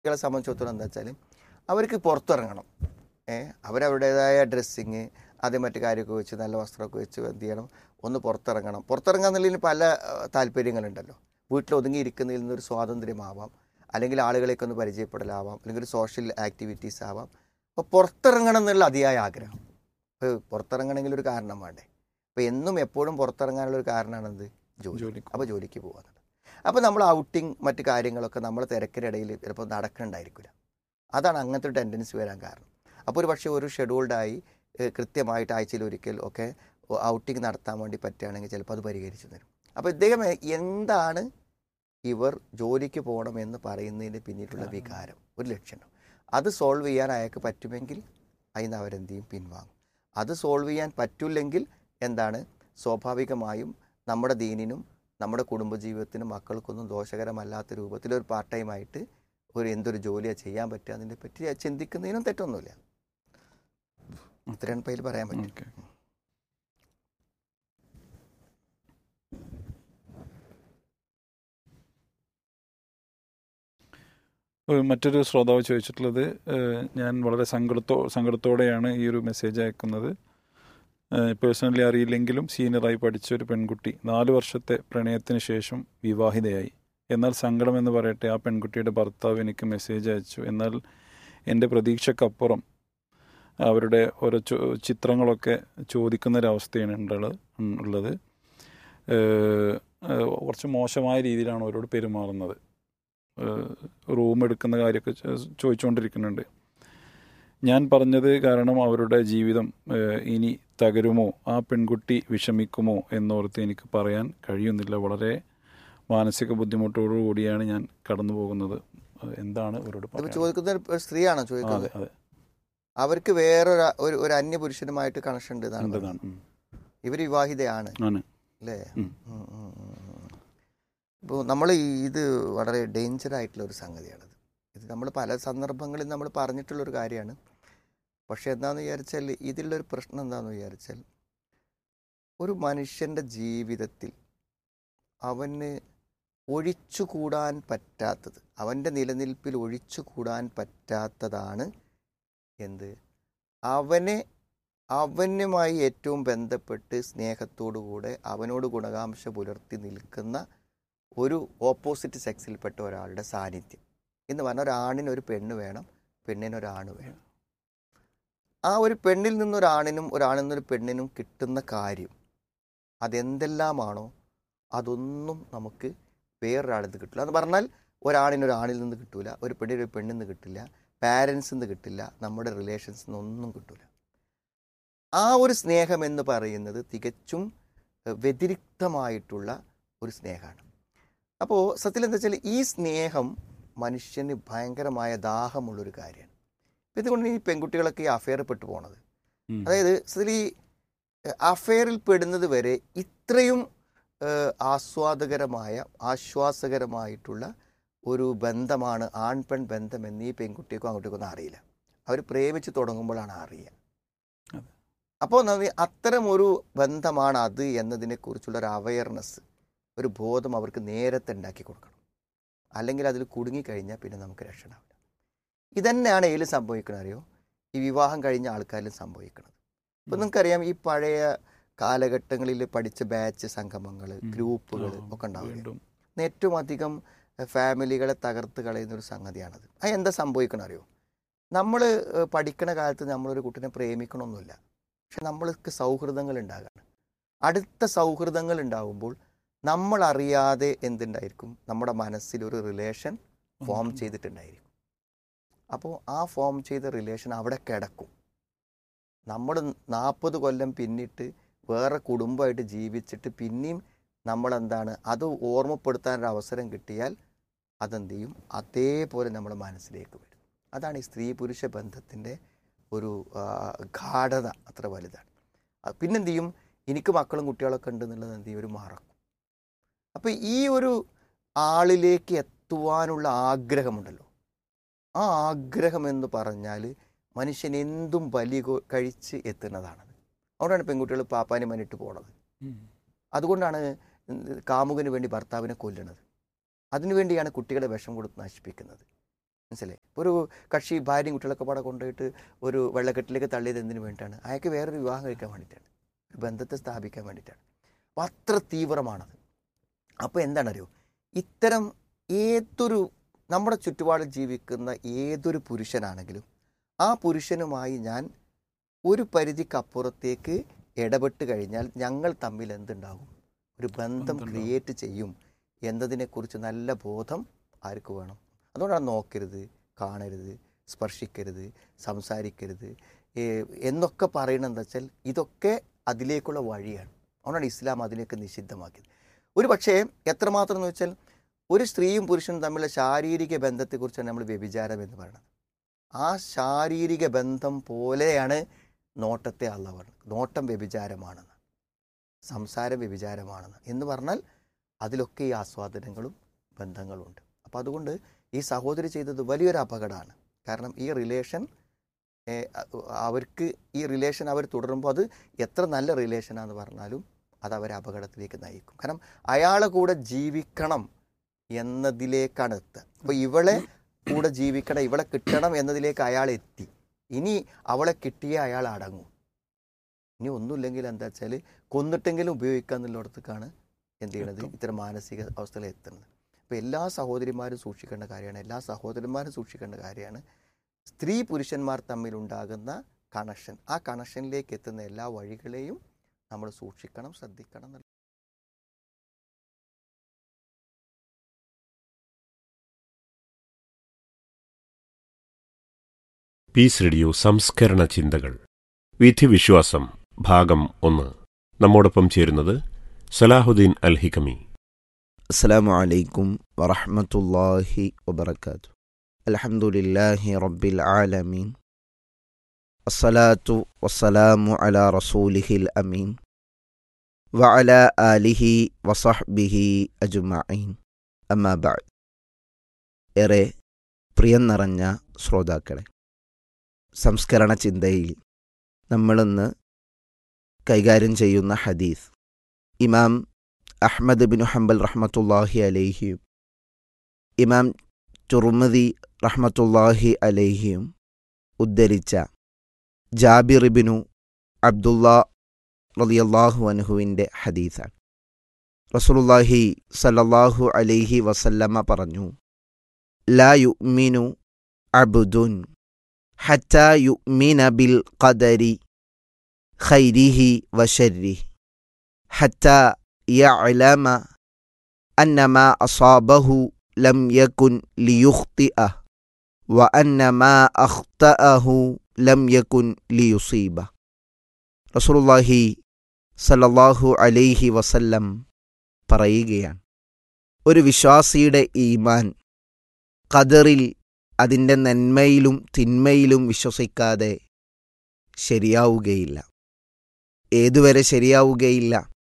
കുട്ടികളെ സംബന്ധിച്ചിടത്തോളം എന്താ വെച്ചാൽ അവർക്ക് പുറത്തിറങ്ങണം ഏ അവരവരുടേതായ ഡ്രസ്സിങ് അതേ മറ്റു കാര്യമൊക്കെ വെച്ച് നല്ല വസ്ത്രമൊക്കെ വെച്ച് എന്ത് ചെയ്യണം ഒന്ന് പുറത്തിറങ്ങണം പുറത്തിറങ്ങാന്നുള്ളതിന് പല ഏഹ്, താല്പര്യങ്ങളുണ്ടല്ലോ വീട്ടിൽ ഒതുങ്ങിയിരിക്കുന്നതിൽ നിന്നൊരു സ്വാതന്ത്ര്യമാവാം അല്ലെങ്കിൽ ആളുകളെയൊക്കെ ഒന്ന് പരിചയപ്പെടലാവാം അല്ലെങ്കിൽ ഒരു സോഷ്യൽ ആക്ടിവിറ്റീസ് ആവാം അപ്പോൾ പുറത്തിറങ്ങണം എന്നുള്ള അതിയായ ആഗ്രഹം ഇപ്പോൾ പുറത്തിറങ്ങണമെങ്കിൽ ഒരു കാരണം വേണ്ടേ അപ്പോൾ എന്നും എപ്പോഴും പുറത്തിറങ്ങാനുള്ള ഒരു കാരണമാണെന്ത് ജോലി ജോലിക്ക് അപ്പോൾ ജോലിക്ക് പോകുന്നത് അപ്പോൾ നമ്മൾ ഔട്ടിങ് മറ്റു കാര്യങ്ങളൊക്കെ നമ്മൾ തിരക്കിനിടയിൽ ചിലപ്പോൾ നടക്കുന്നുണ്ടായിരിക്കില്ല അതാണ് അങ്ങനത്തെ ഒരു ടെൻഡൻസി വരാൻ കാരണം അപ്പോൾ ഒരു പക്ഷേ ഒരു ഷെഡ്യൂൾഡായി ഏഹ്, കൃത്യമായിട്ട് ആഴ്ചയിൽ ഒരിക്കൽ ഒക്കെ ഔട്ടിങ് നടത്താൻ വേണ്ടി പറ്റുകയാണെങ്കിൽ ചിലപ്പോൾ അത് പരിഹരിച്ചു തരും അപ്പോൾ ഇദ്ദേഹം എന്താണ് ഇവർ ജോലിക്ക് പോകണം എന്ന് പറയുന്നതിന് പിന്നിലുള്ള വികാരം ഒരു ലക്ഷ്യമുണ്ടാവും അത് സോൾവ് ചെയ്യാൻ അയാൾക്ക് പറ്റുമെങ്കിൽ അതിന് അവരെന്ത് ചെയ്യും പിൻവാങ്ങും അത് സോൾവ് ചെയ്യാൻ പറ്റില്ലെങ്കിൽ എന്താണ് സ്വാഭാവികമായും നമ്മുടെ ദീനിനും നമ്മുടെ കുടുംബജീവിതത്തിനും മക്കൾക്കൊന്നും ദോഷകരമല്ലാത്ത രൂപത്തിൽ ഒരു പാർട്ട് ടൈമായിട്ട് ഒരു എന്തൊരു ജോലിയാണ് ചെയ്യാൻ പറ്റുക അതിനെ പറ്റി ചിന്തിക്കുന്നതിനും തെറ്റൊന്നുമില്ല ഇത്രയാണ് പേര് പറയാൻ പറ്റും ഓക്കെ ഏഹ് മറ്റൊരു ശ്രോതാവ് ചോദിച്ചിട്ടുള്ളത് ഏഹ് ഞാൻ വളരെ സങ്കടത്തോ സങ്കടത്തോടെയാണ് ഈ ഒരു മെസ്സേജ് അയക്കുന്നത് പേഴ്സണലി അറിയില്ലെങ്കിലും സീനിയറായി പഠിച്ച ഒരു പെൺകുട്ടി നാല് വർഷത്തെ പ്രണയത്തിന് ശേഷം വിവാഹിതയായി എന്നാൽ സങ്കടം എന്ന് പറയട്ടെ ആ പെൺകുട്ടിയുടെ ഭർത്താവ് എനിക്ക് മെസ്സേജ് അയച്ചു എന്നാൽ എൻ്റെ പ്രതീക്ഷക്കപ്പുറം അവരുടെ ഓരോ ചോ ചിത്രങ്ങളൊക്കെ ചോദിക്കുന്നൊരവസ്ഥയാണ് ഉള്ളത് ഉള്ളത് ഏഹ് ഏഹ് കുറച്ച് മോശമായ രീതിയിലാണ് അവരോട് പെരുമാറുന്നത് റൂം എടുക്കുന്ന കാര്യമൊക്കെ ചോ- ചോദിച്ചുകൊണ്ടിരിക്കുന്നുണ്ട് ഞാൻ പറഞ്ഞത് കാരണം അവരുടെ ജീവിതം ഏഹ് ഇനി തകരുമോ ആ പെൺകുട്ടി വിഷമിക്കുമോ എന്നോർത്ത് എനിക്ക് പറയാൻ കഴിയുന്നില്ല വളരെ മാനസിക ബുദ്ധിമുട്ടോടു കൂടിയാണ് ഞാൻ കടന്നു പോകുന്നത് ഏഹ് എന്താണ് അവരോട് ഇതിപ്പോൾ പറയാനുള്ളത്? ചോദിക്കുന്ന ഒരു സ്ത്രീയാണോ ആ, ചോദിക്കുന്നത് അതെ അതെ അവർക്ക് വേറൊരു ഒരു ഒരു അന്യപുരുഷനുമായിട്ട് കണക്ഷൻ ഉണ്ട് എന്നാണ് ഉണ്ടെന്നാണ് പറയുന്നത്. ഉം. ഇവർ വിവാഹിതയാണ് ആണ് അല്ലേ ഉം. ഇപ്പോൾ നമ്മൾ ഇത് വളരെ ഡേഞ്ചർ ആയിട്ടുള്ള ഒരു സംഗതിയാണിത് ഇത് നമ്മൾ പല സന്ദർഭങ്ങളിൽ നമ്മൾ പറഞ്ഞിട്ടുള്ളൊരു കാര്യമാണ് പക്ഷെ എന്താണെന്ന് വിചാരിച്ചാൽ ഇതിലൊരു പ്രശ്നം എന്താണെന്ന് വിചാരിച്ചാൽ ഒരു മനുഷ്യൻ്റെ ജീവിതത്തിൽ അവന് ഒഴിച്ചുകൂടാൻ പറ്റാത്തത് അവൻ്റെ നിലനിൽപ്പിൽ ഒഴിച്ചുകൂടാൻ പറ്റാത്തതാണ് എന്ത് അവനെ അവനുമായി ഏറ്റവും ബന്ധപ്പെട്ട് സ്നേഹത്തോടുകൂടെ അവനോട് ഗുണകാംക്ഷ പുലർത്തി നിൽക്കുന്ന ഒരു ഓപ്പോസിറ്റ് സെക്സിൽപ്പെട്ട ഒരാളുടെ സാന്നിധ്യം എന്ന് പറഞ്ഞാൽ ഒരാണിന് ഒരു പെണ്ണ് വേണം പെണ്ണിന് ഒരാണ് വേണം ആ ഒരു പെണ്ണിൽ നിന്നൊരാണിനും ഒരാണിൽ നിന്നൊരു പെണ്ണിനും കിട്ടുന്ന കാര്യം അതെന്തെല്ലാമാണോ അതൊന്നും നമുക്ക് വേറൊരാളിൽ നിന്ന് കിട്ടില്ല എന്ന് പറഞ്ഞാൽ ഒരാണിന് ഒരാണിൽ നിന്ന് കിട്ടൂല ഒരു പെണ്ണിന് ഒരു പെണ്ണിൽ നിന്ന് കിട്ടില്ല പാരൻസിൽ നിന്ന് കിട്ടില്ല നമ്മുടെ റിലേഷൻസിൽ നിന്നൊന്നും കിട്ടൂല ആ ഒരു സ്നേഹം എന്ന് പറയുന്നത് തികച്ചും എഹ്, വ്യതിരിക്തമായിട്ടുള്ള ഒരു സ്നേഹമാണ് അപ്പോൾ സത്യത്തിൽ എന്താ വെച്ചാൽ ഈ സ്നേഹം മനുഷ്യന് ഭയങ്കരമായ ദാഹമുള്ളൊരു കാര്യമാണ് ഇപ്പം ഇതുകൊണ്ട് ഈ പെൺകുട്ടികളൊക്കെ ഈ അഫെയർ പെട്ടു പോണത് ഉം. അതായത് സത്യത്തിൽ ഈ അഫെയറിൽ പെടുന്നത് വരെ ഇത്രയും ഏഹ്, ആസ്വാദകരമായ ആശ്വാസകരമായിട്ടുള്ള ഒരു ബന്ധമാണ് ആൺ പെൺ ബന്ധം എന്ന് ഈ പെൺകുട്ടിക്കും അങ്ങോട്ടേക്കും ഒന്നും അറിയില്ല അവർ പ്രേമിച്ച് തുടങ്ങുമ്പോഴാണ് അറിയുക അതെ. അപ്പോൾ അത്തരം ഒരു ബന്ധമാണ് അത് എന്നതിനെക്കുറിച്ചുള്ള ഒരു അവയർനെസ് ഒരു ബോധം അവർക്ക് നേരത്തെ ഉണ്ടാക്കി കൊടുക്കണം അല്ലെങ്കിൽ അതിൽ കുടുങ്ങിക്കഴിഞ്ഞാൽ പിന്നെ നമുക്ക് രക്ഷണാവില്ല ഇതന്നെയാണ് ഇതിൽ സംഭവിക്കുന്നത് അറിയോ ഈ വിവാഹം കഴിഞ്ഞ ആൾക്കാരിലും സംഭവിക്കുന്നത് ഇപ്പം നിങ്ങൾക്കറിയാം ഈ പഴയ കാലഘട്ടങ്ങളിൽ പഠിച്ച ബാച്ച് സംഗമങ്ങൾ ഉം. ഗ്രൂപ്പുകൾ ആ, ഒക്കെ ഉണ്ടാവില്ല വീണ്ടും ഏറ്റവും അധികം ഫാമിലികളെ തകർത്ത് കളയുന്ന ഒരു സംഗതിയാണത് അത് എന്താ സംഭവിക്കണം അറിയോ നമ്മൾ പഠിക്കണ കാലത്ത് നമ്മളൊരു കുട്ടിനെ പ്രേമിക്കണമെന്നില്ല പക്ഷെ നമ്മൾക്ക് സൗഹൃദങ്ങൾ ഉണ്ടാകണം അടുത്ത സൗഹൃദങ്ങൾ ഉണ്ടാകുമ്പോൾ നമ്മൾ അറിയാതെ എന്തുണ്ടായിരിക്കും നമ്മുടെ മനസ്സിൽ ഒരു റിലേഷൻ ഫോം ചെയ്തിട്ടുണ്ടായിരിക്കും അപ്പോൾ ആ ഫോം ചെയ്ത റിലേഷൻ അവിടെ കിടക്കും നമ്മൾ നാൽപ്പത് കൊല്ലം പിന്നിട്ട് വേറെ കുടുംബമായിട്ട് ജീവിച്ചിട്ട് പിന്നെയും നമ്മളെന്താണ് അത് ഓർമ്മപ്പെടുത്താൻ ഒരു അവസരം കിട്ടിയാൽ അതെന്ത് ചെയ്യും അതേപോലെ നമ്മുടെ മനസ്സിലേക്ക് വരും അതാണ് ഈ സ്ത്രീ പുരുഷ ബന്ധത്തിൻ്റെ ഒരു ആ, ഗാഠത അത്ര വലുതാണ് ആ, പിന്നെന്ത് ചെയ്യും എനിക്ക് മക്കളും കുട്ടികളൊക്കെ ഉണ്ടെന്നുള്ളത് എന്ത് ചെയ്യും ഒരു മറക്കും അപ്പോൾ ഈ ഒരു ആളിലേക്ക് എത്തുവാനുള്ള ആഗ്രഹമുണ്ടല്ലോ ആ ആഗ്രഹം എന്ന് പറഞ്ഞാൽ മനുഷ്യൻ എന്തും ബലി കൊ- കഴിച്ച് എത്തുന്നതാണത് അതുകൊണ്ടാണ് പെൺകുട്ടികൾ പാപ്പാനെ മനിട്ട് പോണത് ഉം. അതുകൊണ്ടാണ് കാമുകന് വേണ്ടി ഭർത്താവിനെ കൊല്ലുന്നത് അതിനുവേണ്ടിയാണ് കുട്ടികളെ വിഷം കൊടുത്ത് നശിപ്പിക്കുന്നത് മനസ്സിലായി ഇപ്പോൾ ഒരു കക്ഷി ഭാര്യയും കുട്ടികളൊക്കെ പാടെ കൊണ്ടുപോയിട്ട് ഒരു വെള്ളക്കെട്ടിലേക്ക് തള്ളിയത് എന്തിനു വേണ്ടിയിട്ടാണ് അയാൾക്ക് വേറൊരു വിവാഹം കഴിക്കാൻ വേണ്ടിയിട്ടാണ് ഒരു ബന്ധത്തെ സ്ഥാപിക്കാൻ വേണ്ടിയിട്ടാണ് അപ്പോൾ അത്ര തീവ്രമാണത് അപ്പോൾ എന്താണറിയോ ഇത്തരം ഏതൊരു നമ്മുടെ ചുറ്റുപാടിൽ ജീവിക്കുന്ന ഏതൊരു പുരുഷനാണെങ്കിലും ആ പുരുഷനുമായി ഞാൻ ഒരു പരിധിക്കപ്പുറത്തേക്ക് ഇടപെട്ട് കഴിഞ്ഞാൽ ഞങ്ങൾ തമ്മിൽ എന്തുണ്ടാകും ഒരു ബന്ധം ബന്ധമുണ്ടാകും. ക്രിയേറ്റ് ചെയ്യും എന്നതിനെക്കുറിച്ച് നല്ല ബോധം ആർക്ക് വേണം അതുകൊണ്ടാണ് നോക്കരുത് കാണരുത് സ്പർശിക്കരുത് സംസാരിക്കരുത് ഏ, എന്നൊക്കെ പറയണത് എന്താ വെച്ചാൽ ഇതൊക്കെ അതിലേക്കുള്ള വഴിയാണ് അതുകൊണ്ടാണ് ഇസ്ലാം അതിനെയൊക്കെ നിഷിദ്ധമാക്കിയത് ഒരു പക്ഷേ എത്രമാത്രം എന്ന് വെച്ചാൽ ഒരു സ്ത്രീയും പുരുഷനും തമ്മിലുള്ള ശാരീരിക ബന്ധത്തെക്കുറിച്ചാണ് നമ്മൾ വ്യഭിചാരം എന്ന് പറയുന്നത് ആ ശാരീരിക ബന്ധം പോലെയാണ് നോട്ടത്തെ അല്ല പറഞ്ഞത് നോട്ടം വ്യഭിചാരമാണെന്ന് സംസാരം വ്യഭിചാരമാണെന്ന് എന്ന് പറഞ്ഞാൽ അതിലൊക്കെ ഈ ആസ്വാദനങ്ങളും ബന്ധങ്ങളും ഉണ്ട് അപ്പോൾ അതുകൊണ്ട് ഈ സഹോദരി ചെയ്തത് വലിയൊരു അപകടമാണ് കാരണം ഈ റിലേഷൻ അവർക്ക് ഈ റിലേഷൻ അവർ തുടരുമ്പോൾ അത് എത്ര നല്ല റിലേഷനാന്ന് പറഞ്ഞാലും അത് അവരെ അപകടത്തിലേക്ക് നയിക്കും കാരണം അയാളെ കൂടെ ജീവിക്കണം എന്നതിലേക്കാണ് എത്തുക അപ്പോൾ ഇവളെ കൂടെ ജീവിക്കണം ഇവളെ കിട്ടണം എന്നതിലേക്ക് അയാൾ എത്തി ഇനി അവളെ കിട്ടിയേ അയാൾ അടങ്ങും ഇനി ഒന്നുമില്ലെങ്കിൽ എന്താ വെച്ചാൽ കൊന്നിട്ടെങ്കിലും ഉപയോഗിക്കുക എന്നുള്ളിടത്തേക്കാണ് എന്ത് ചെയ്യണത് എത്തും. ഇത്തരം മാനസിക അവസ്ഥയിൽ എത്തുന്നത് അപ്പോൾ എല്ലാ സഹോദരിമാരും സൂക്ഷിക്കേണ്ട കാര്യമാണ് എല്ലാ സഹോദരന്മാരും സൂക്ഷിക്കേണ്ട കാര്യമാണ് സ്ത്രീ പുരുഷന്മാർ തമ്മിലുണ്ടാകുന്ന കണക്ഷൻ ആ കണക്ഷനിലേക്ക് എത്തുന്ന എല്ലാ വഴികളെയും നമ്മൾ സൂക്ഷിക്കണം ശ്രദ്ധിക്കണം എന്നുള്ള പീസ് റേഡിയോ സംസ്കരണ ചിന്തകൾ വിധിവിശ്വാസം ഭാഗം ഒന്ന് നമ്മോടൊപ്പം ചേരുന്നത് സലാഹുദ്ദീൻ അൽ ഹിക്കമി السلام عليكم ورحمة الله وبركاته الحمد لله رب العالمين الصلاة والسلام على رسوله الأمين وعلى آله وصحبه أجمعين أما بعد ഏറെ പ്രിയം നിറഞ്ഞ ശ്രോതാക്കളെ സംസ്കരണ ചിന്തയിൽ നമ്മളിന്ന് കൈകാര്യം ചെയ്യുന്ന ഹദീസ് ഇമാം അഹ്മദ് ബിൻ ഹംബൽ റഹ്മത്തുല്ലാഹി അലൈഹിയും ഇമാം തുർമദി റഹ്മത്തുല്ലാഹി അലൈഹിയും ഉദ്ധരിച്ച ജാബിർ ബിനു അബ്ദുല്ലാ റളിയല്ലാഹു അൻഹുവിൻ്റെ ഹദീസാണ് റസൂലുള്ളാഹി സല്ലല്ലാഹു അലൈഹി വസല്ലമ പറഞ്ഞു ലാ യുഅ്മിനു അബ്ദുൻ ഹത്താ യുഅ്മിന ബിൽ ഖദരി ഖൈരിഹി വശരിഹി ഹത്താ يعلم أن ما أصابه لم يكن ليخطئه وأن ما أخطأه لم يكن ليصيبه رسول الله സല്ലല്ലാഹു അലൈഹി വസല്ലം പറയുകയാണ് ഒരു വിശ്വാസിയുടെ ഈമാൻ ഖദറിൽ അതിൻ്റെ നന്മയിലും തിന്മയിലും വിശ്വസിക്കാതെ ശരിയാവുകയില്ല ഏതുവരെ ശരിയാവുകയില്ല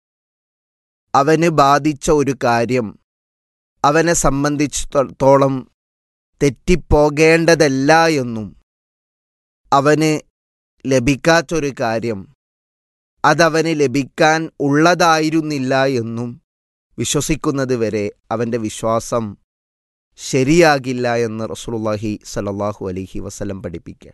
അവന് ബാധിച്ച ഒരു കാര്യം അവനെ സംബന്ധിച്ചിടത്തോളം തെറ്റിപ്പോകേണ്ടതല്ല എന്നും അവന് ലഭിക്കാത്തൊരു കാര്യം അതവന് ലഭിക്കാൻ ഉള്ളതായിരുന്നില്ല എന്നും വിശ്വസിക്കുന്നത് വരെ അവൻ്റെ വിശ്വാസം ശരിയാകില്ല എന്ന് റസൂലുള്ളാഹി സല്ലല്ലാഹു അലൈഹി വസല്ലം പഠിപ്പിക്കുക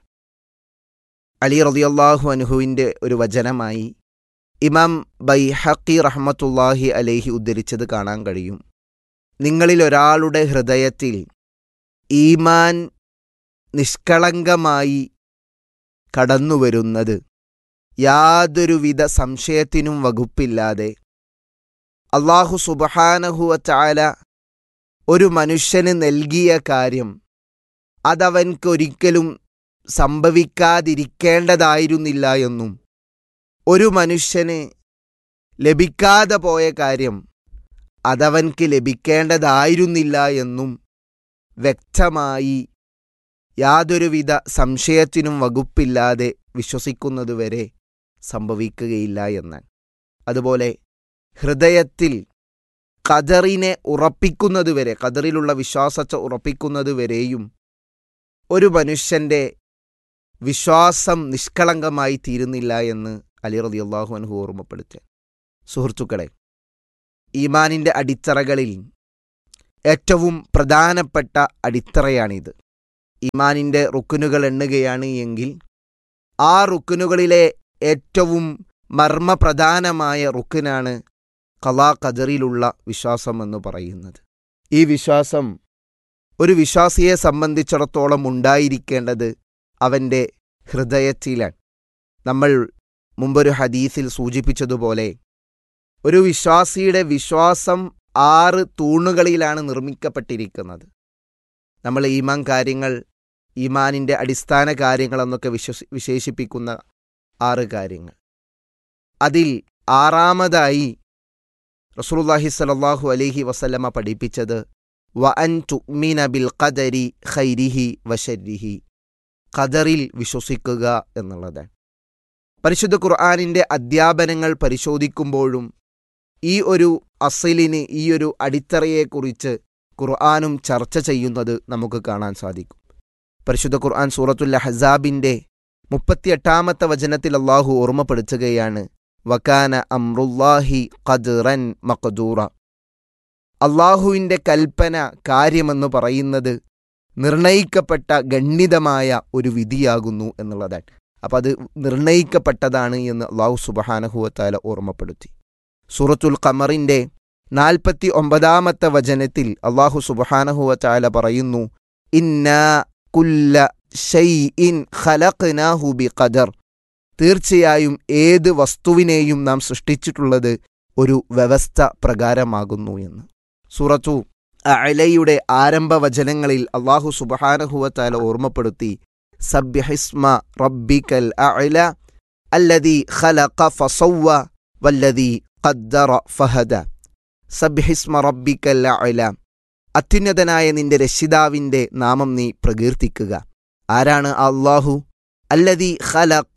അലി റളിയല്ലാഹു അൻഹുവിൻ്റെ ഒരു വചനമായി ഇമാം ബൈഹക്കി റഹ്മത്തുല്ലാഹി അലേഹി ഉദ്ധരിച്ചത് കാണാൻ കഴിയും നിങ്ങളിൽ ഒരാളുടെ ഹൃദയത്തിൽ ഈമാൻ നിഷ്കളങ്കമായി കടന്നുവരുന്നത് യാതൊരുവിധ സംശയത്തിനും വകുപ്പില്ലാതെ അള്ളാഹു സുബഹാനഹുവ ചാല ഒരു മനുഷ്യന് നൽകിയ കാര്യം അതവൻക്കൊരിക്കലും സംഭവിക്കാതിരിക്കേണ്ടതായിരുന്നില്ല എന്നും ഒരു മനുഷ്യന് ലഭിക്കാതെ പോയ കാര്യം അതവൻക്ക് ലഭിക്കേണ്ടതായിരുന്നില്ല എന്നും വ്യക്തമായി യാതൊരുവിധ സംശയത്തിനും വകുപ്പില്ലാതെ വിശ്വസിക്കുന്നതുവരെ സംഭവിക്കുകയില്ല എന്നാണ് അതുപോലെ ഹൃദയത്തിൽ ഖദറിനെ ഉറപ്പിക്കുന്നതുവരെ ഖദറിലുള്ള വിശ്വാസത്തെ ഉറപ്പിക്കുന്നതുവരെയും ഒരു മനുഷ്യൻ്റെ വിശ്വാസം നിഷ്കളങ്കമായി തീരുന്നില്ല എന്ന് അലി റതി അള്ളാഹു അൻഹു ഓർമ്മപ്പെടുത്തി സുഹൃത്തുക്കളെ ഈമാനിൻ്റെ അടിത്തറകളിൽ ഏറ്റവും പ്രധാനപ്പെട്ട അടിത്തറയാണിത് ഈമാനിൻ്റെ റുക്കുനുകൾ എണ്ണുകയാണ് എങ്കിൽ ആ റുക്കുനുകളിലെ ഏറ്റവും മർമ്മപ്രധാനമായ റുക്കിനാണ് കലാ ഖദറിലുള്ള വിശ്വാസം എന്ന് പറയുന്നത് ഈ വിശ്വാസം ഒരു വിശ്വാസിയെ സംബന്ധിച്ചിടത്തോളം ഉണ്ടായിരിക്കേണ്ടത് അവൻ്റെ ഹൃദയത്തിലാണ് നമ്മൾ മുമ്പൊരു ഹദീസിൽ സൂചിപ്പിച്ചതുപോലെ ഒരു വിശ്വാസിയുടെ വിശ്വാസം ആറ് തൂണുകളിലാണ് നിർമ്മിക്കപ്പെട്ടിരിക്കുന്നത് നമ്മൾ ഈമാൻ കാര്യങ്ങൾ ഈമാനിൻ്റെ അടിസ്ഥാന കാര്യങ്ങളെന്നൊക്കെ വിശ്വസി വിശേഷിപ്പിക്കുന്ന ആറ് കാര്യങ്ങൾ അതിൽ ആറാമതായി റസൂലുള്ളാഹി സ്വല്ലല്ലാഹു അലൈഹി വസല്ലമ പഠിപ്പിച്ചത് വ അൻ തുഅ്മിന ബിൽ ഖദരി ഖൈരിഹി വശരിഹി ഖദറിൽ വിശ്വസിക്കുക എന്നുള്ളതാണ് പരിശുദ്ധ ഖുർആാനിൻ്റെ അധ്യാപനങ്ങൾ പരിശോധിക്കുമ്പോഴും ഈ ഒരു അസലിന് ഈ ഒരു അടിത്തറയെക്കുറിച്ച് ഖുർആാനും ചർച്ച ചെയ്യുന്നത് നമുക്ക് കാണാൻ സാധിക്കും പരിശുദ്ധ ഖുർആൻ സൂറത്തുൽ ഹസാബിൻ്റെ മുപ്പത്തിയെട്ടാമത്തെ വചനത്തിൽ അള്ളാഹു ഓർമ്മപ്പെടുത്തുകയാണ് വക്കാന അമ്രുല്ലാഹി ഖദ്റൻ മഖദൂറ അള്ളാഹുവിൻ്റെ കൽപ്പന കാര്യമെന്ന് പറയുന്നത് നിർണയിക്കപ്പെട്ട ഗണ്ഡിതമായ ഒരു വിധിയാകുന്നു എന്നുള്ളതാണ് അപ്പം അത് നിർണയിക്കപ്പെട്ടതാണ് എന്ന് അള്ളാഹു സുബഹാനഹുവത്താല ഓർമ്മപ്പെടുത്തി സൂറത്തുൽ ഖമറിൻ്റെ നാൽപ്പത്തി ഒമ്പതാമത്തെ വചനത്തിൽ അള്ളാഹു സുബഹാനഹുവത്താല പറയുന്നു ഇന്ന കുല്ല ഷൈഇൻ ഖലഖ്നാഹു ബി ഖദർ തീർച്ചയായും ഏത് വസ്തുവിനെയും നാം സൃഷ്ടിച്ചിട്ടുള്ളത് ഒരു വ്യവസ്ഥ പ്രകാരമാകുന്നു എന്ന് സൂറത്തു അലയുടെ ആരംഭ വചനങ്ങളിൽ അള്ളാഹു സുബഹാനഹുവത്താല ഓർമ്മപ്പെടുത്തി സബ്യഹിസ്മ റബ്ബിക്കൽ അഅല അല്ലദീ ഖലഖ ഫസവ്വ വല്ലദീ ഖദ്ദറ ഫഹദ സബ്യഹിസ്മ റബ്ബിക്കൽ അഅല അത്യുന്നതനായ നിന്റെ രക്ഷിതാവിൻ്റെ നാമം നീ പ്രകീർത്തിക്കുക ആരാണ് അള്ളാഹു അല്ലദീ ഖലഖ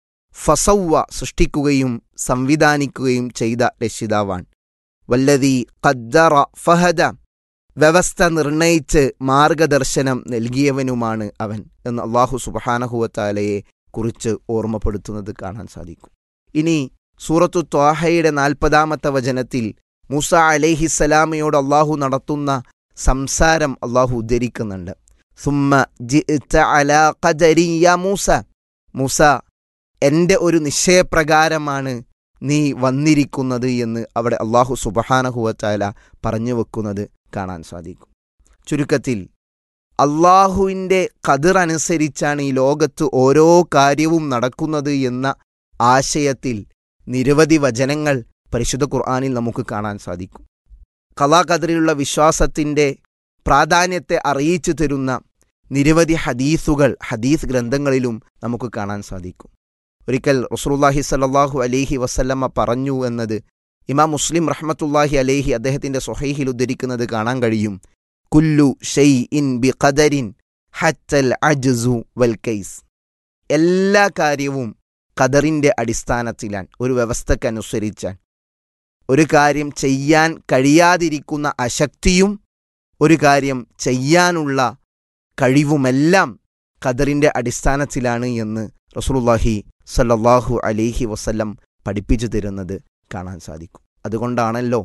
ഫസവ്വ സൃഷ്ടിക്കുകയും സംവിധാനിക്കുകയും ചെയ്ത രക്ഷിതാവാൻ വല്ലദീ ഖദ്ദറ ഫഹദ വ്യവസ്ഥ നിർണയിച്ച് മാർഗദർശനം നൽകിയവനുമാണ് അവൻ എന്ന് അള്ളാഹു സുബഹാനഹുവത്താലയെ കുറിച്ച് ഓർമ്മപ്പെടുത്തുന്നത് കാണാൻ സാധിക്കും ഇനി സൂറത്തു ത്വാഹയുടെ നാൽപ്പതാമത്തെ വചനത്തിൽ മൂസ അലൈഹിസ്സലാമയോട് അള്ളാഹു നടത്തുന്ന സംസാരം അള്ളാഹു ഉദ്ധരിക്കുന്നുണ്ട് സുമ്മ ജിഅ്ത അലാ ഖദരി യാ മൂസ മൂസ എൻ്റെ ഒരു നിശ്ചയപ്രകാരമാണ് നീ വന്നിരിക്കുന്നത് എന്ന് അവിടെ അള്ളാഹു സുബഹാനഹുവത്താല പറഞ്ഞു വെക്കുന്നത് കാണാൻ സാധിക്കും ചുരുക്കത്തിൽ അള്ളാഹുവിൻ്റെ കതിർ അനുസരിച്ചാണ് ഈ ലോകത്ത് ഓരോ കാര്യവും നടക്കുന്നത് എന്ന ആശയത്തിൽ നിരവധി വചനങ്ങൾ പരിശുദ്ധ ഖുർആാനിൽ നമുക്ക് കാണാൻ സാധിക്കും കലാകതിരിലുള്ള വിശ്വാസത്തിൻ്റെ പ്രാധാന്യത്തെ അറിയിച്ചു തരുന്ന നിരവധി ഹദീസുകൾ ഹദീസ് ഗ്രന്ഥങ്ങളിലും നമുക്ക് കാണാൻ സാധിക്കും ഒരിക്കൽ റസൂലുള്ളാഹി സല്ലല്ലാഹു അലൈഹി വസല്ലമ്മ പറഞ്ഞു എന്നത് ഇമാം മുസ്ലിം റഹ്മത്തുല്ലാഹി അലൈഹി അദ്ദേഹത്തിൻ്റെ സൊഹൈഹിൽ ഉദ്ധരിക്കുന്നത് കാണാൻ കഴിയും കുല്ലു ഷെയ് ഇൻ ബി ഖദരിൻ ഹറ്റൽ അജ്സു വൽ കൈസ് എല്ലാ കാര്യവും ഖദറിൻ്റെ അടിസ്ഥാനത്തിലാണ് ഒരു വ്യവസ്ഥക്കനുസരിച്ചാണ് ഒരു കാര്യം ചെയ്യാൻ കഴിയാതിരിക്കുന്ന അശക്തിയും ഒരു കാര്യം ചെയ്യാനുള്ള കഴിവുമെല്ലാം ഖദറിൻ്റെ അടിസ്ഥാനത്തിലാണ് എന്ന് റസൂലുള്ളാഹി സല്ലല്ലാഹു അലൈഹി വസല്ലം പഠിപ്പിച്ചു തരുന്നത് കാണാൻ സാധിക്കും അതുകൊണ്ടാണല്ലോ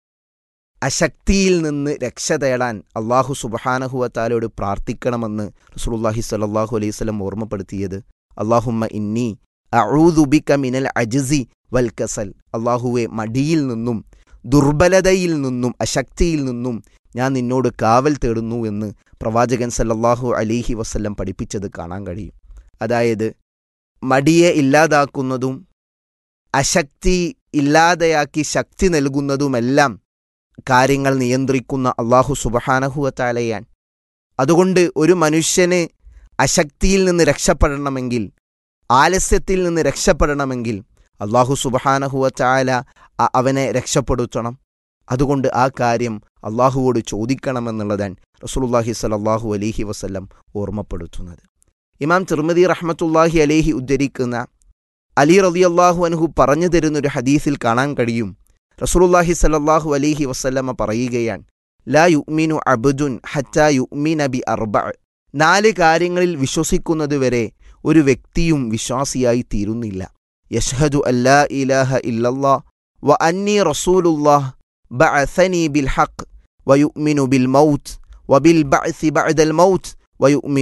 അശക്തിയിൽ നിന്ന് രക്ഷ തേടാൻ അള്ളാഹു സുബഹാനഹുവത്താലോട് പ്രാർത്ഥിക്കണമെന്ന് റസൂലുള്ളാഹി സല്ലല്ലാഹു അലൈഹി വസല്ലം ഓർമ്മപ്പെടുത്തിയത് അള്ളാഹുമ്മ ഇന്നി അഊദുബിക മിനൽ അജ്സി വൽ കസൽ അള്ളാഹുവെ മടിയിൽ നിന്നും ദുർബലതയിൽ നിന്നും അശക്തിയിൽ നിന്നും ഞാൻ നിന്നോട് കാവൽ തേടുന്നു എന്ന് പ്രവാചകൻ സല്ലല്ലാഹു അലൈഹി വസല്ലം പഠിപ്പിച്ചത് കാണാൻ കഴിയും അതായത് മടിയെ ഇല്ലാതാക്കുന്നതും അശക്തി ഇല്ലാതെയാക്കി ശക്തി നൽകുന്നതുമെല്ലാം കാര്യങ്ങൾ നിയന്ത്രിക്കുന്ന അള്ളാഹു സുബഹാനഹുവത്താലയാൻ അതുകൊണ്ട് ഒരു മനുഷ്യന് അശക്തിയിൽ നിന്ന് രക്ഷപ്പെടണമെങ്കിൽ ആലസ്യത്തിൽ നിന്ന് രക്ഷപ്പെടണമെങ്കിൽ അള്ളാഹു സുബഹാനഹുവച്ചാല അവനെ രക്ഷപ്പെടുത്തണം അതുകൊണ്ട് ആ കാര്യം അള്ളാഹുവോട് ചോദിക്കണമെന്നുള്ളതാണ് റസൂലുള്ളാഹി സ്വല്ലല്ലാഹു അലൈഹി വസല്ലം ഓർമ്മപ്പെടുത്തുന്നത് ഇമാം തിർമതി റഹ്മത്തുല്ലാഹി അലേഹി ഉദ്ധരിക്കുന്ന അലി റളിയല്ലാഹു അൻഹു പറഞ്ഞു തരുന്നൊരു ഹദീസിൽ കാണാൻ കഴിയും റസൂലുള്ളാഹി സല്ലല്ലാഹു അലൈഹി വസല്ലമ പറയുകയാണ് ലാ യുഅ്മിനു അബ്ദുൻ ഹത്താ യുഅ്മിന ബി അർബ നാല് കാര്യങ്ങളിൽ വിശ്വസിക്കുന്നതുവരെ ഒരു വ്യക്തിയും വിശ്വാസിയായി തീരുന്നില്ല യഷ്ഹദു അല്ലാ ഇലാഹ ഇല്ലല്ലാ വ അന്നി റസൂലുല്ലാഹ് ബഅസനി ബിൽ ഹഖ് വയുഅ്മിനു ബിൽ മൗത്ത് വബിൽ ബഅസി ബഅദൽ മൗത്ത് വയുഅ്മിനു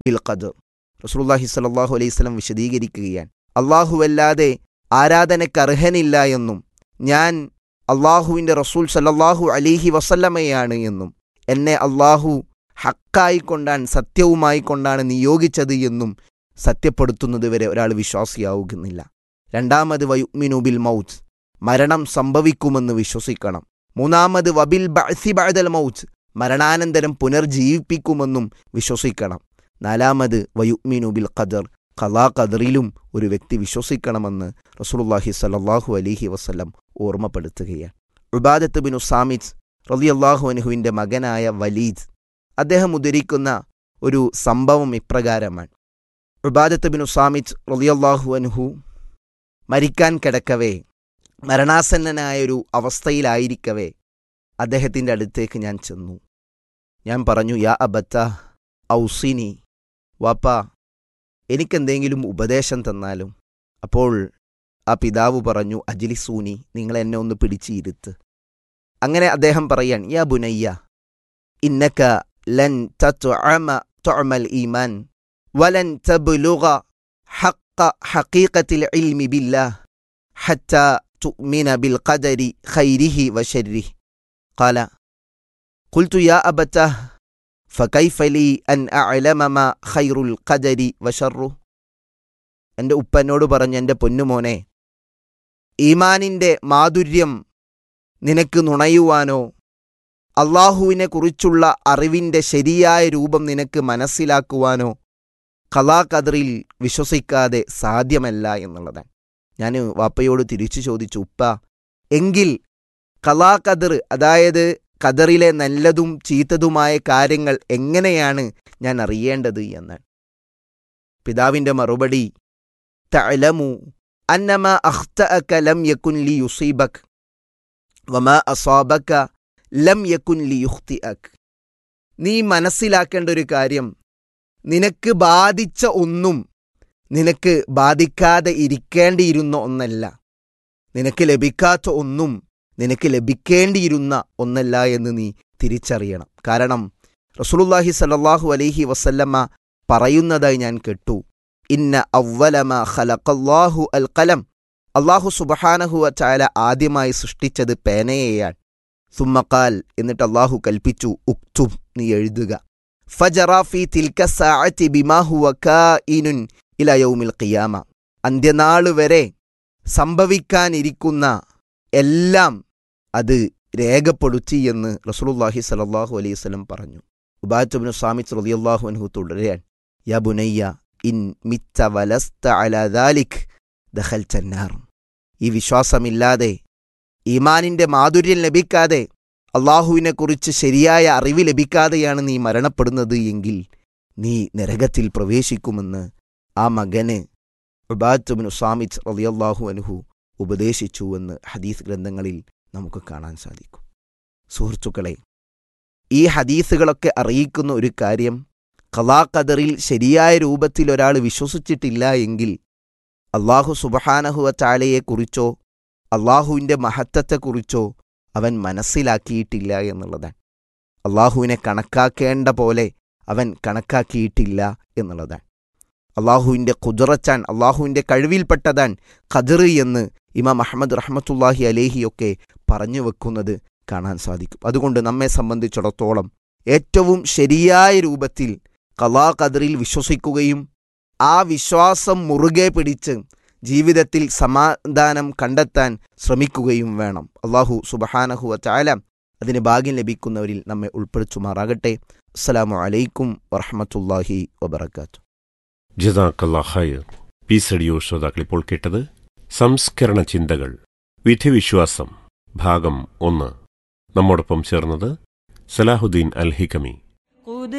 ബിൽ ഖദർ റസൂലുള്ളാഹി സ്വല്ലല്ലാഹു അലൈഹി വസല്ലം വിശദീകരിക്കുകയാണ് അള്ളാഹുവല്ലാതെ ആരാധനക്കർഹനില്ല എന്നും ഞാൻ അള്ളാഹുവിൻ്റെ റസൂൽ സല്ലല്ലാഹു അലിഹി വസല്ലമയാണ് എന്നും എന്നെ അള്ളാഹു ഹക്കായിക്കൊണ്ടാണ് സത്യവുമായി കൊണ്ടാണ് നിയോഗിച്ചത് എന്നും സത്യപ്പെടുത്തുന്നത് വരെ ഒരാൾ വിശ്വാസിയാവുന്നില്ല രണ്ടാമത് വയുമിനു ബിൽ മൗത്ത് മരണം സംഭവിക്കുമെന്ന് വിശ്വസിക്കണം മൂന്നാമത് വബിൽ ബഅസി ബഅദൽ മൗത്ത് മരണാനന്തരം പുനർജീവിപ്പിക്കുമെന്നും വിശ്വസിക്കണം നാലാമത് വയുമിനു ബിൽ ഖദർ ഖലാ ഖദറിലും ഒരു വ്യക്തി വിശ്വസിക്കണമെന്ന് റസൂലുള്ളാഹി സ്വല്ലല്ലാഹു അലൈഹി വസല്ലം ഓർമ്മപ്പെടുത്തുകയാണ് ഉബാദത്ത് ബിനു സാമിദ് റളിയല്ലാഹു അൻഹുവിൻ്റെ മകനായ വലീദ് അദ്ദേഹം ഉദ്ധരിക്കുന്ന ഒരു സംഭവം ഇപ്രകാരമാണ് ഉബാദത്ത് ബിനു സാമിദ് റളിയല്ലാഹു അൻഹു മരിക്കാൻ കിടക്കവേ മരണാസന്നനായ ഒരു അവസ്ഥയിലായിരിക്കവേ അദ്ദേഹത്തിൻ്റെ അടുത്തേക്ക് ഞാൻ ചെന്നു ഞാൻ പറഞ്ഞു യാ അബത്ത ഔസിനി വാപ്പ എനിക്കെന്തെങ്കിലും ഉപദേശം തന്നാലും അപ്പോൾ ആ പിതാവ് പറഞ്ഞു അജിലിസൂനി നിങ്ങൾ എന്നെ ഒന്ന് പിടിച്ചിരുത്ത് അങ്ങനെ അദ്ദേഹം പറയാൻ യാ ബുനയ്യ ഇന്നക ലൻ തത്അമ തുഅമൽ ഈമാൻ വലൻ തബ്ലുഗ ഹഖ ഹഖീഖത്തിൽ ഇൽമി ബില്ലാഹ് ഹത്ത തുഅ്മിന ബിൽ ഖദരി ഖൈരിഹി വശരിഹി قال قلت يا أبتاه فكيف لي أن أعلم ما خير القدر وشره എൻ്റെ ഉപ്പനോട് പറഞ്ഞു എൻ്റെ പൊന്നുമോനെ ഈമാനിൻ്റെ മാധുര്യം നിനക്ക് നുണയുവാനോ അള്ളാഹുവിനെ കുറിച്ചുള്ള അറിവിൻ്റെ ശരിയായ രൂപം നിനക്ക് മനസ്സിലാക്കുവാനോ കലാ കദറിൽ വിശ്വസിക്കാതെ സാധ്യമല്ല എന്നുള്ളതാണ് ഞാൻ വാപ്പയോട് തിരിച്ചു ചോദിച്ചു ഉപ്പ എങ്കിൽ കലാ കദർ അതായത് കദറിലെ നല്ലതും ചീത്തതുമായ കാര്യങ്ങൾ എങ്ങനെയാണ് ഞാൻ അറിയേണ്ടത് എന്നാണ് പിതാവിൻ്റെ മറുപടി തഅലമു അന്നമ അഖ്തഅക ലം യകുൻ ലി യുസീബക് വമാ അസാബക ലം യകുൻ ലി യുഖ്തിഅക് നീ മനസ്സിലാക്കേണ്ട ഒരു കാര്യം നിനക്ക് ബാധിച്ച ഒന്നും നിനക്ക് ബാധിക്കാതെ ഇരിക്കേണ്ടിയിരുന്ന ഒന്നല്ല നിനക്ക് ലഭിക്കാത്ത ഒന്നും നിനക്ക് ലഭിക്കേണ്ടിയിരുന്ന ഒന്നല്ല എന്ന് നീ തിരിച്ചറിയണം കാരണം റസൂലുള്ളാഹി സല്ലല്ലാഹു അലൈഹി വസല്ലമ്മ പറയുന്നതായി ഞാൻ കേട്ടു ഇന്ന അവലമ ഖലഖല്ലാഹു അൽ ഖലം അള്ളാഹു സുബഹാനഹു ചാല ആദ്യമായി സൃഷ്ടിച്ചത് പേനയെയാണ് സുമ്മക്കാൽ എന്നിട്ട് അള്ളാഹു കൽപ്പിച്ചു ഉക്തുബ് നീ എഴുതുക ഫജറാഫി തിൽക്ക സാഅത്തി ബിമാ ഹുവ കാഇനുൻ ഇല യൗമിൽ ഖിയാമ അന്ത്യനാള് വരെ സംഭവിക്കാനിരിക്കുന്ന എല്ലാം അത് രേഖപ്പെടുത്തി എന്ന് റസൂലുള്ളാഹി സലല്ലാഹു അലൈഹി വസല്ലം പറഞ്ഞു ഉബാത്തുബിന് സ്വാമിത്ത് റളിയല്ലാഹു അൻഹു തുടരാൻ യാ ബുനയ്യ ഇൻ മിത്ത വലസ്ത അലാ ദാലിക് ദഖൽ ചന്നാർ ഈ വിശ്വാസമില്ലാതെ ഈമാനിൻ്റെ മാധുര്യം ലഭിക്കാതെ അള്ളാഹുവിനെക്കുറിച്ച് ശരിയായ അറിവ് ലഭിക്കാതെയാണ് നീ മരണപ്പെടുന്നത് എങ്കിൽ നീ നരകത്തിൽ പ്രവേശിക്കുമെന്ന് ആ മകന് ഉബാത്തുബിന് സ്വാമിത്ത് റളിയല്ലാഹു അൻഹു ഉപദേശിച്ചുവെന്ന് ഹദീസ് ഗ്രന്ഥങ്ങളിൽ നമുക്ക് കാണാൻ സാധിക്കും സുഹൃത്തുക്കളെ ഈ ഹദീസുകളൊക്കെ അറിയിക്കുന്ന ഒരു കാര്യം ഖലാ ഖദറിൽ ശരിയായ രൂപത്തിൽ ഒരാൾ വിശ്വസിച്ചിട്ടില്ല എങ്കിൽ അള്ളാഹു സുബഹാനഹുവ ചാലയെക്കുറിച്ചോ അള്ളാഹുവിൻ്റെ മഹത്വത്തെക്കുറിച്ചോ അവൻ മനസ്സിലാക്കിയിട്ടില്ല എന്നുള്ളതാണ് അള്ളാഹുവിനെ കണക്കാക്കേണ്ട പോലെ അവൻ കണക്കാക്കിയിട്ടില്ല എന്നുള്ളതാണ് അള്ളാഹുവിൻ്റെ കുതിറച്ചാൻ അള്ളാഹുവിൻ്റെ കഴിവിൽപ്പെട്ടതാൻ ഖദർ എന്ന് ഇമാം അഹമ്മദ് റഹ്മത്തുല്ലാഹി അലേഹിയൊക്കെ പറഞ്ഞു വെക്കുന്നത് കാണാൻ സാധിക്കും അതുകൊണ്ട് നമ്മെ സംബന്ധിച്ചിടത്തോളം ഏറ്റവും ശരിയായ രൂപത്തിൽ കലാ ഖദറിൽ വിശ്വസിക്കുകയും ആ വിശ്വാസം മുറുകെ പിടിച്ച് ജീവിതത്തിൽ സമാധാനം കണ്ടെത്താൻ ശ്രമിക്കുകയും വേണം അള്ളാഹു സുബഹാനഹുവ ചാല അതിന് ഭാഗ്യം ലഭിക്കുന്നവരിൽ നമ്മെ ഉൾപ്പെടുത്തുമാറാകട്ടെ അസ്സലാമു അലൈക്കും വറഹമത്തല്ലാഹി വബർക്കാത്തു ജസാക്കല്ലാ ഖൈർ പീസ് റേഡിയോ ശ്രോതാക്കൾ ഇപ്പോൾ കേട്ടത് സംസ്കരണ ചിന്തകൾ വിധിവിശ്വാസം ഭാഗം ഒന്ന് നമ്മോടൊപ്പം ചേർന്നത് സലാഹുദ്ദീൻ അൽ ഹിക്കമി